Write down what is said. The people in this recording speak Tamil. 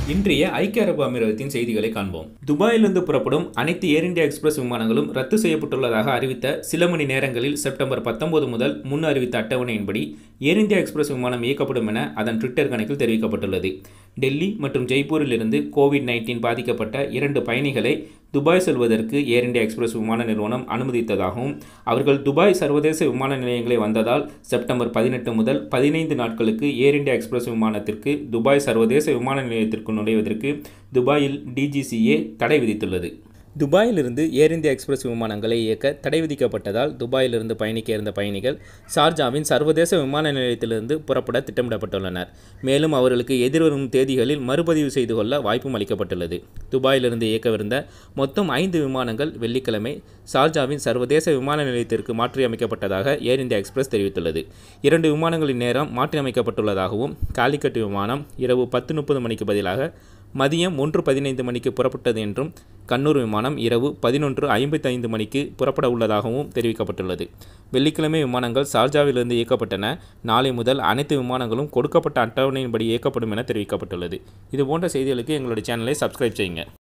இன்றைய ஐக்கிய அரபு அமீரகத்தின் செய்திகளை காண்போம் துபாயிலிருந்து புறப்படும் அனைத்து ஏர் இந்தியா எக்ஸ்பிரஸ் விமானங்களும் ரத்து செய்யப்பட்டுள்ளதாக அறிவித்த சில மணி நேரங்களில் செப்டம்பர் பத்தொன்பது முதல் முன் அறிவித்த அட்டவணையின்படி ஏர் இந்தியா எக்ஸ்பிரஸ் விமானம் இயக்கப்படும் என அதன் ட்விட்டர் கணக்கில் தெரிவிக்கப்பட்டுள்ளது டெல்லி மற்றும் ஜெய்ப்பூரில் இருந்து கோவிட் நைன்டீன் பாதிக்கப்பட்ட இரண்டு பயணிகளை துபாய் செல்வதற்கு ஏர் இந்தியா எக்ஸ்பிரஸ் விமான நிறுவனம் அனுமதித்ததாகவும் அவர்கள் துபாய் சர்வதேச விமான நிலையங்களை வந்ததால் செப்டம்பர் பதினெட்டு முதல் பதினைந்து நாட்களுக்கு ஏர் இந்தியா எக்ஸ்பிரஸ் விமானத்திற்கு துபாய் சர்வதேச விமான நிலையத்திற்கு நுழைவதற்கு துபாயில் டிஜிசிஏ தடை விதித்துள்ளது துபாயிலிருந்து ஏர் இந்தியா எக்ஸ்பிரஸ் விமானங்களை இயக்க தடை விதிக்கப்பட்டதால் துபாயிலிருந்து பயணிக்க இருந்த பயணிகள் ஷார்ஜாவின் சர்வதேச விமான நிலையத்திலிருந்து புறப்பட திட்டமிடப்பட்டுள்ளனர் மேலும் அவர்களுக்கு எதிர்வரும் தேதிகளில் மறுபதிவு செய்து கொள்ள வாய்ப்பும் அளிக்கப்பட்டுள்ளது துபாயிலிருந்து இயக்கவிருந்த மொத்தம் ஐந்து விமானங்கள் வெள்ளிக்கிழமை ஷார்ஜாவின் சர்வதேச விமான நிலையத்திற்கு மாற்றியமைக்கப்பட்டதாக ஏர் இந்தியா எக்ஸ்பிரஸ் தெரிவித்துள்ளது இரண்டு விமானங்களின் நேரம் மாற்றியமைக்கப்பட்டுள்ளதாகவும் காலிக்கட் விமானம் இரவு பத்து முப்பது மணிக்கு பதிலாக மதியம் ஒன்று பதினைந்து மணிக்கு புறப்பட்டது என்றும் கண்ணூர் விமானம் இரவு பதினொன்று ஐம்பத்தைந்து மணிக்கு புறப்பட உள்ளதாகவும் தெரிவிக்கப்பட்டுள்ளது வெள்ளிக்கிழமை விமானங்கள் ஷார்ஜாவிலிருந்து இயக்கப்பட்டன நாளை முதல் அனைத்து விமானங்களும் கொடுக்கப்பட்ட அட்டவணையின்படி இயக்கப்படும் என தெரிவிக்கப்பட்டுள்ளது இது போன்ற செய்திகளுக்கு எங்களுடைய சேனலை சப்ஸ்கிரைப் செய்யுங்க